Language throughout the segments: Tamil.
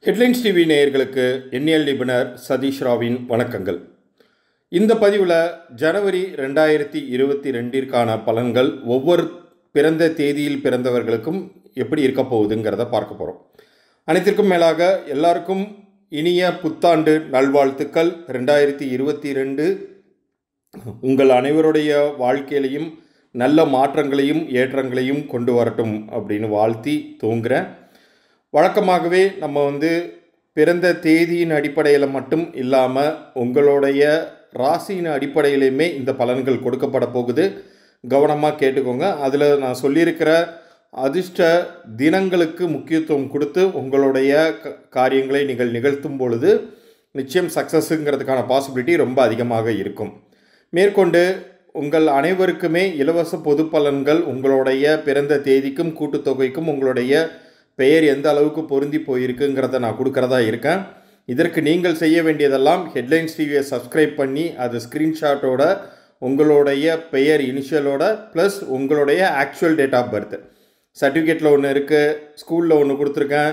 ஹெட்லைன்ஸ் டிவி நேயர்களுக்கு எண்ணியல் நிபுணர் சதீஷ் ராவின் வணக்கங்கள் இந்த பதிவில் ஜனவரி ரெண்டாயிரத்தி இருபத்தி ரெண்டிற்கான பலன்கள் ஒவ்வொரு பிறந்த தேதியில் பிறந்தவர்களுக்கும் எப்படி இருக்க போகுதுங்கிறத பார்க்க போகிறோம் அனைத்திற்கும் மேலாக எல்லாருக்கும் இனிய புத்தாண்டு நல்வாழ்த்துக்கள் ரெண்டாயிரத்தி இருபத்தி ரெண்டு உங்கள் அனைவருடைய வாழ்க்கையிலையும் நல்ல மாற்றங்களையும் ஏற்றங்களையும் கொண்டு வரட்டும் அப்படின்னு வாழ்த்தி தூங்குறேன் வழக்கமாகவே நம்ம வந்து பிறந்த தேதியின் அடிப்படையில் மட்டும் இல்லாமல் உங்களுடைய ராசியின் அடிப்படையிலையுமே இந்த பலன்கள் கொடுக்கப்பட போகுது கவனமாக கேட்டுக்கோங்க அதில் நான் சொல்லியிருக்கிற அதிர்ஷ்ட தினங்களுக்கு முக்கியத்துவம் கொடுத்து உங்களுடைய க- காரியங்களை நீங்கள் நிகழ்த்தும் பொழுது நிச்சயம் சக்ஸஸுங்கிறதுக்கான பாசிபிலிட்டி ரொம்ப அதிகமாக இருக்கும் மேற்கொண்டு உங்கள் அனைவருக்குமே இலவச பொது பலன்கள் உங்களுடைய பிறந்த தேதிக்கும் கூட்டுத்தொகைக்கும் உங்களுடைய பெயர் எந்த அளவுக்கு பொருந்தி போயிருக்குங்கிறத நான் கொடுக்கறதா இருக்கேன் இதற்கு நீங்கள் செய்ய வேண்டியதெல்லாம் ஹெட்லைன்ஸ் டிவியை சப்ஸ்கிரைப் பண்ணி அது ஸ்க்ரீன்ஷாட்டோட உங்களுடைய பெயர் இனிஷியலோட ப்ளஸ் உங்களுடைய ஆக்சுவல் டேட் ஆஃப் பர்த் சர்டிஃபிகேட்டில் ஒன்று இருக்குது ஸ்கூலில் ஒன்று கொடுத்துருக்கேன்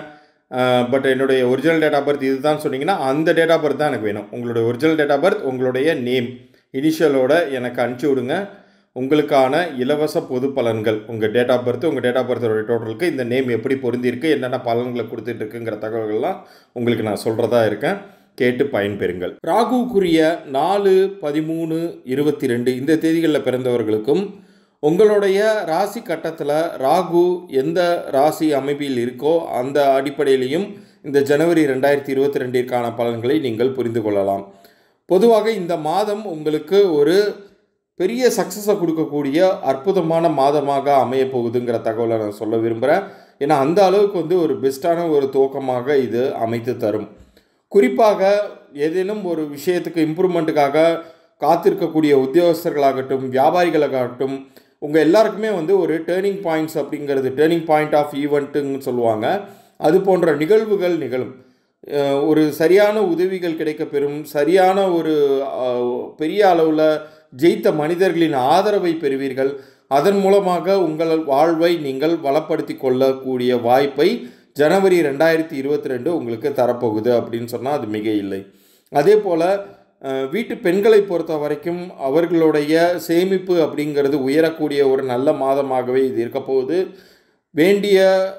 பட் என்னுடைய ஒரிஜினல் டேட் ஆஃப் பர்த் இதுதான் சொன்னீங்கன்னா அந்த டேட் ஆஃப் பர்த் தான் எனக்கு வேணும் உங்களுடைய ஒரிஜினல் டேட் ஆஃப் பர்த் உங்களுடைய நேம் இனிஷியலோட எனக்கு அனுப்பிச்சி விடுங்க உங்களுக்கான இலவச பொது பலன்கள் உங்கள் டேட் ஆஃப் பர்த் உங்கள் டேட் ஆஃப் பர்த்தோட டோட்டலுக்கு இந்த நேம் எப்படி பொருந்திருக்கு என்னென்ன பலன்களை கொடுத்துட்டு இருக்குங்கிற தகவல்கள்லாம் உங்களுக்கு நான் சொல்கிறதா இருக்கேன் கேட்டு பயன்பெறுங்கள் ராகுக்குரிய நாலு பதிமூணு இருபத்தி ரெண்டு இந்த தேதிகளில் பிறந்தவர்களுக்கும் உங்களுடைய ராசி கட்டத்தில் ராகு எந்த ராசி அமைப்பில் இருக்கோ அந்த அடிப்படையிலையும் இந்த ஜனவரி ரெண்டாயிரத்தி இருபத்தி ரெண்டிற்கான பலன்களை நீங்கள் புரிந்து கொள்ளலாம் பொதுவாக இந்த மாதம் உங்களுக்கு ஒரு பெரிய சக்ஸஸை கொடுக்கக்கூடிய அற்புதமான மாதமாக அமைய போகுதுங்கிற தகவலை நான் சொல்ல விரும்புகிறேன் ஏன்னா அந்த அளவுக்கு வந்து ஒரு பெஸ்ட்டான ஒரு துவக்கமாக இது அமைத்து தரும் குறிப்பாக ஏதேனும் ஒரு விஷயத்துக்கு இம்ப்ரூவ்மெண்ட்டுக்காக காத்திருக்கக்கூடிய உத்தியோகஸ்தர்களாகட்டும் வியாபாரிகளாகட்டும் உங்கள் எல்லாருக்குமே வந்து ஒரு டேர்னிங் பாயிண்ட்ஸ் அப்படிங்கிறது டேர்னிங் பாயிண்ட் ஆஃப் ஈவெண்ட்டுன்னு சொல்லுவாங்க அது போன்ற நிகழ்வுகள் நிகழும் அஹ் ஒரு சரியான உதவிகள் கிடைக்கப்பெறும் சரியான ஒரு அஹ், பெரிய அளவில் ஜெயித்த மனிதர்களின் ஆதரவை பெறுவீர்கள் அதன் மூலமாக உங்கள் வாழ்வை நீங்கள் வளப்படுத்தி கொள்ளக்கூடிய வாய்ப்பை ஜனவரி ரெண்டாயிரத்தி இருபத்தி ரெண்டு உங்களுக்கு தரப்போகுது அப்படின்னு சொன்னால் அது மிக இல்லை அதே போல் அஹ், வீட்டு பெண்களை பொறுத்த வரைக்கும் அவர்களுடைய சேமிப்பு அப்படிங்கிறது உயரக்கூடிய ஒரு நல்ல மாதமாகவே இது இருக்க போகுது வேண்டிய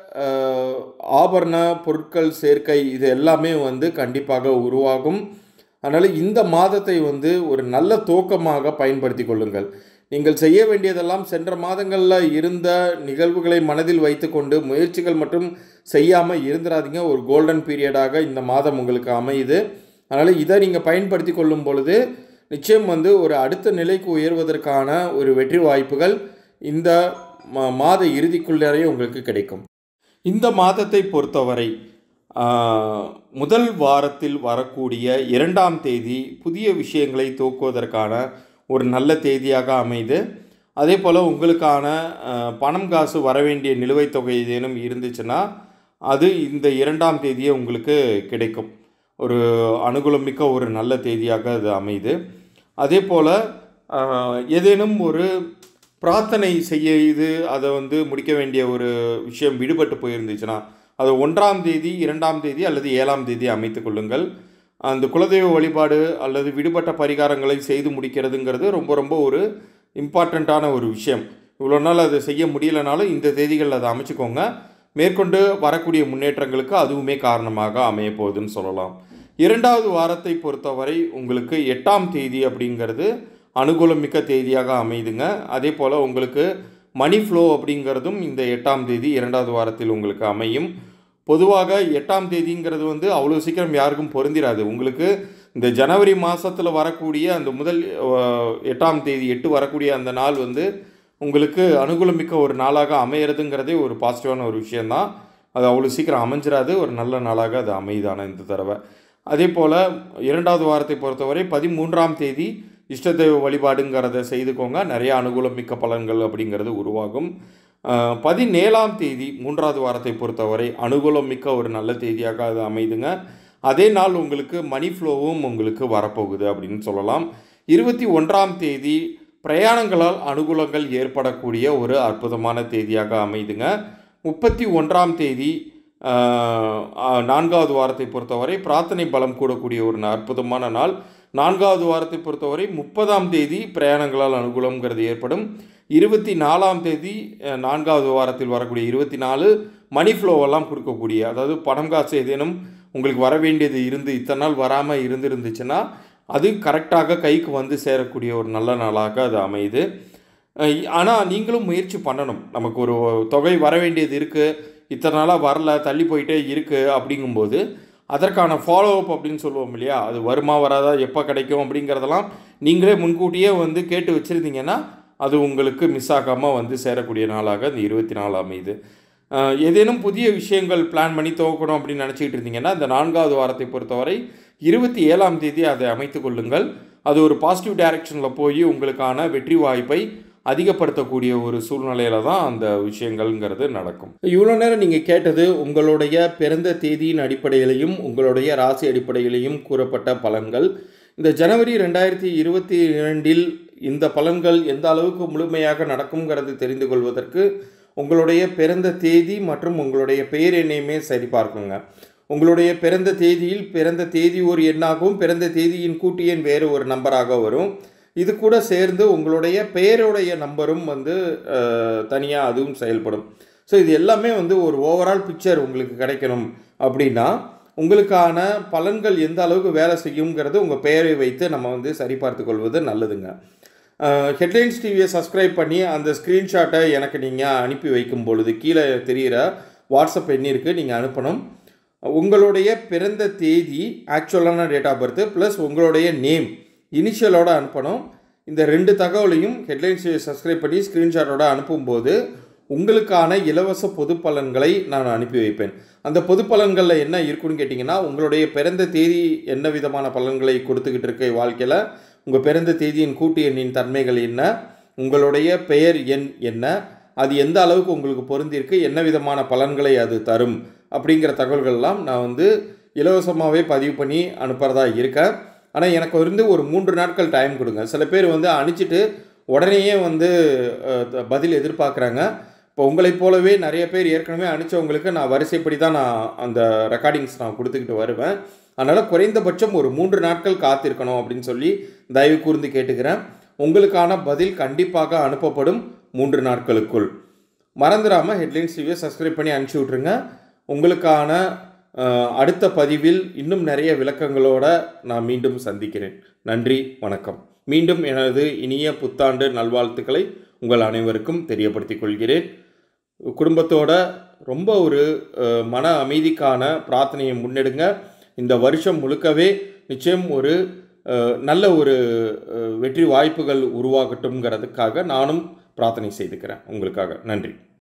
அஹ், ஆபரண பொருட்கள் சேர்க்கை இது எல்லாமே வந்து கண்டிப்பாக உருவாகும் அதனால் இந்த மாதத்தை வந்து ஒரு நல்ல துவக்கமாக பயன்படுத்தி கொள்ளுங்கள் நீங்கள் செய்ய வேண்டியதெல்லாம் சென்ற மாதங்களில் இருந்த நிகழ்வுகளை மனதில் வைத்துக்கொண்டு முயற்சிகள் மட்டும் செய்யாமல் இருந்துடாதீங்க ஒரு கோல்டன் பீரியடாக இந்த மாதம் உங்களுக்கு அமையுது அதனால் இதை நீங்கள் பயன்படுத்தி கொள்ளும் பொழுது நிச்சயம் வந்து ஒரு அடுத்த நிலைக்கு உயர்வதற்கான ஒரு வெற்றி வாய்ப்புகள் இந்த மா- மாத இறுதிக்குள்ளேயே உங்களுக்கு கிடைக்கும் இந்த மாதத்தை பொறுத்தவரை ஆஹ், முதல் வாரத்தில் வரக்கூடிய இரண்டாம் தேதி புதிய விஷயங்களை துவக்குவதற்கான ஒரு நல்ல தேதியாக அமைது அதே போல் உங்களுக்கான ஆஹ், பணம் காசு வர வேண்டிய நிலுவைத் தொகை ஏதேனும் இருந்துச்சுன்னா அது இந்த இரண்டாம் தேதியே உங்களுக்கு கிடைக்கும் ஒரு அனுகூலமிக்க ஒரு நல்ல தேதியாக அது அமையுது அதே போல் ஏதேனும் ஒரு பிரார்த்தனை செய்து அதை வந்து முடிக்க வேண்டிய ஒரு விஷயம் விடுபட்டு போயிருந்துச்சுன்னா அது ஒன்றாம் தேதி இரண்டாம் தேதி அல்லது ஏழாம் தேதி அமைத்துக் கொள்ளுங்கள் அந்த குலதெய்வ வழிபாடு அல்லது விடுபட்ட பரிகாரங்களை செய்து முடிக்கிறதுங்கிறது ரொம்ப ரொம்ப ஒரு இம்பார்ட்டண்ட்டான ஒரு விஷயம் இவ்வளோ நாள் அதை செய்ய முடியலனாலும் இந்த தேதிகளில் அதை அமைச்சுக்கோங்க மேற்கொண்டு வரக்கூடிய முன்னேற்றங்களுக்கு அதுவுமே காரணமாக அமைய போகுதுன்னு சொல்லலாம் இரண்டாவது வாரத்தை பொறுத்தவரை உங்களுக்கு எட்டாம் தேதி அப்படிங்கிறது அனுகூலமிக்க தேதியாக அமையுதுங்க அதே போல் உங்களுக்கு மணி ஃப்ளோ அப்படிங்கிறதும் இந்த எட்டாம் தேதி இரண்டாவது வாரத்தில் உங்களுக்கு அமையும் பொதுவாக எட்டாம் தேதிங்கிறது வந்து அவ்வளோ சீக்கிரம் யாருக்கும் பொருந்திராது உங்களுக்கு இந்த ஜனவரி மாதத்தில் வரக்கூடிய அந்த முதல் அஹ், எட்டாம் தேதி எட்டு வரக்கூடிய அந்த நாள் வந்து உங்களுக்கு அனுகூலமிக்க ஒரு நாளாக அமையிறதுங்கிறதே ஒரு பாசிட்டிவான ஒரு விஷயந்தான் அது அவ்வளோ சீக்கிரம் அமைஞ்சிராது ஒரு நல்ல நாளாக அது அமையுதான இந்த தடவை அதே போல் இரண்டாவது வாரத்தை பொறுத்தவரை பதிமூன்றாம் தேதி இஷ்ட தெய்வ வழிபாடுங்கிறத செய்துக்கோங்க நிறைய அனுகூலம் மிக்க பலன்கள் அப்படிங்கிறது உருவாகும் அஹ், பதினேழாம் தேதி மூன்றாவது வாரத்தை பொறுத்தவரை அனுகூலம் மிக்க ஒரு நல்ல தேதியாக அது அமைதுங்க அதே நாள் உங்களுக்கு மணி ஃப்ளோவும் உங்களுக்கு வரப்போகுது அப்படின்னு சொல்லலாம் இருபத்தி ஒன்றாம் தேதி பிரயாணங்களால் அனுகூலங்கள் ஏற்படக்கூடிய ஒரு அற்புதமான தேதியாக அமைதுங்க முப்பத்தி ஒன்றாம் தேதி ஆஹ், ஆஹ், நான்காவது வாரத்தை பொறுத்தவரை பிரார்த்தனை பலம் கூடக்கூடிய ஒரு அற்புதமான நாள் நான்காவது வாரத்தை பொறுத்தவரை முப்பதாம் தேதி பிரயாணங்களால் அனுகூலங்கிறது ஏற்படும் இருபத்தி நாலாம் தேதி அஹ், நான்காவது வாரத்தில் வரக்கூடிய இருபத்தி நாலு மணி ஃப்ளோவெல்லாம் கொடுக்கக்கூடிய அதாவது பணம் காசு ஏதேனும் உங்களுக்கு வர வேண்டியது இருந்து இத்தனை நாள் வராமல் இருந்துருந்துச்சுன்னா அது கரெக்டாக கைக்கு வந்து சேரக்கூடிய ஒரு நல்ல நாளாக அது அமையுது ஆனால் நீங்களும் முயற்சி பண்ணணும் நமக்கு ஒரு தொகை வர வேண்டியது இருக்குது இத்தனை நாளாக வரல தள்ளி போயிட்டே இருக்குது அப்படிங்கும்போது அதற்கான ஃபாலோ அப் அப்படின்னு சொல்லுவோம் இல்லையா அது வருமா வராதா எப்போ கிடைக்கும் அப்படிங்கிறதெல்லாம் நீங்களே முன்கூட்டியே வந்து கேட்டு வச்சுருந்தீங்கன்னா அது உங்களுக்கு மிஸ் ஆகாமல் வந்து சேரக்கூடிய நாளாக இந்த இருபத்தி நாலு அமையுது அஹ், ஏதேனும் புதிய விஷயங்கள் பிளான் பண்ணி துவக்கணும் அப்படின்னு நினச்சிக்கிட்டு இருந்தீங்கன்னா இந்த நான்காவது வாரத்தை பொறுத்தவரை இருபத்தி ஏழாம் தேதி அதை அமைத்து கொள்ளுங்கள் அது ஒரு பாசிட்டிவ் டைரக்ஷனில் போய் உங்களுக்கான வெற்றி வாய்ப்பை அதிகப்படுத்தக்கூடிய ஒரு சூழ்நிலையில தான் அந்த விஷயங்கள்ங்கிறது நடக்கும் இவ்வளோ நேரம் நீங்கள் கேட்டது உங்களுடைய பிறந்த தேதியின் அடிப்படையிலையும் உங்களுடைய ராசி அடிப்படையிலையும் கூறப்பட்ட பலன்கள் இந்த ஜனவரி ரெண்டாயிரத்தி இருபத்தி இரண்டில் இந்த பலன்கள் எந்த அளவுக்கு முழுமையாக நடக்குங்கிறது தெரிந்து கொள்வதற்கு உங்களுடைய பிறந்த தேதி மற்றும் உங்களுடைய பெயர் எண்ணையுமே சரிபார்க்குங்க உங்களுடைய பிறந்த தேதியில் பிறந்த தேதி ஒரு எண்ணாகவும் பிறந்த தேதியின் கூட்டு எண் வேறு ஒரு நம்பராக வரும் இது கூட சேர்ந்து உங்களுடைய பெயருடைய நம்பரும் வந்து தனியாக அதுவும் செயல்படும் ஸோ இது எல்லாமே வந்து ஒரு ஓவரால் பிக்சர் உங்களுக்கு கிடைக்கணும் அப்படின்னா உங்களுக்கான பலன்கள் எந்த அளவுக்கு வேலை செய்யுங்கிறது உங்கள் பெயரை வைத்து நம்ம வந்து சரிபார்த்து கொள்வது நல்லதுங்க ஹெட்லைன்ஸ் டிவியை சப்ஸ்கிரைப் பண்ணி அந்த ஸ்க்ரீன்ஷாட்டை எனக்கு நீங்கள் அனுப்பி வைக்கும் பொழுது கீழே தெரிகிற வாட்ஸ்அப் எண்ணிற்கு நீங்கள் அனுப்பணும் உங்களுடைய பிறந்த தேதி ஆக்சுவலான டேட் ஆஃப் பர்த் ப்ளஸ் உங்களுடைய நேம் இனிஷியலோட அனுப்பணும் இந்த ரெண்டு தகவலையும் ஹெட்லைன்ஸ் சப்ஸ்கிரைப் பண்ணி ஸ்க்ரீன்ஷாட்டோட அனுப்பும்போது உங்களுக்கான இலவச பொது பலன்களை நான் அனுப்பி வைப்பேன் அந்த பொது பலன்களில் என்ன இருக்குன்னு கேட்டிங்கன்னா உங்களுடைய பிறந்த தேதி என்ன விதமான பலன்களை கொடுத்துக்கிட்டு இருக்க வாழ்க்கையில் உங்கள் பிறந்த தேதியின் கூட்டு எண்ணின் தன்மைகள் என்ன உங்களுடைய பெயர் எண் என்ன அது எந்த அளவுக்கு உங்களுக்கு பொருந்திருக்கு என்ன விதமான பலன்களை அது தரும் அப்படிங்கிற தகவல்கள்லாம் நான் வந்து இலவசமாகவே பதிவு பண்ணி அனுப்புகிறதா இருக்கேன் ஆனால் எனக்கு வந்து ஒரு மூன்று நாட்கள் டைம் கொடுங்க சில பேர் வந்து அனுப்பிச்சிட்டு உடனேயே வந்து அஹ், த- பதில் எதிர்பார்க்குறாங்க இப்போ உங்களைப் போலவே நிறைய பேர் ஏற்கனவே அனுப்பிச்சவங்களுக்கு நான் வரிசைப்படி தான் நான் அந்த ரெக்கார்டிங்ஸ் நான் கொடுத்துக்கிட்டு வருவேன் அதனால் குறைந்தபட்சம் ஒரு மூன்று நாட்கள் காத்திருக்கணும் அப்படின்னு சொல்லி தயவு கூர்ந்து கேட்டுக்கிறேன் உங்களுக்கான பதில் கண்டிப்பாக அனுப்பப்படும் மூன்று நாட்களுக்குள் மறந்துடாமல் ஹெட்லைன்ஸ் டிவியை சப்ஸ்கிரைப் பண்ணி அனுப்பிச்சி விட்ருங்க உங்களுக்கான அஹ், அடுத்த பதிவில் இன்னும் நிறைய விளக்கங்களோட நான் மீண்டும் சந்திக்கிறேன் நன்றி வணக்கம் மீண்டும் எனது இனிய புத்தாண்டு நல்வாழ்த்துக்களை உங்கள் அனைவருக்கும் தெரியப்படுத்திக் கொள்கிறேன் குடும்பத்தோட ரொம்ப ஒரு அஹ், மன அமைதிக்கான பிரார்த்தனையை முன்னெடுங்க இந்த வருஷம் முழுக்கவே நிச்சயம் ஒரு அஹ், நல்ல ஒரு அஹ், வெற்றி வாய்ப்புகள் உருவாகட்டும்ங்கிறதுக்காக நானும் பிரார்த்தனை செய்துக்கிறேன் உங்களுக்காக நன்றி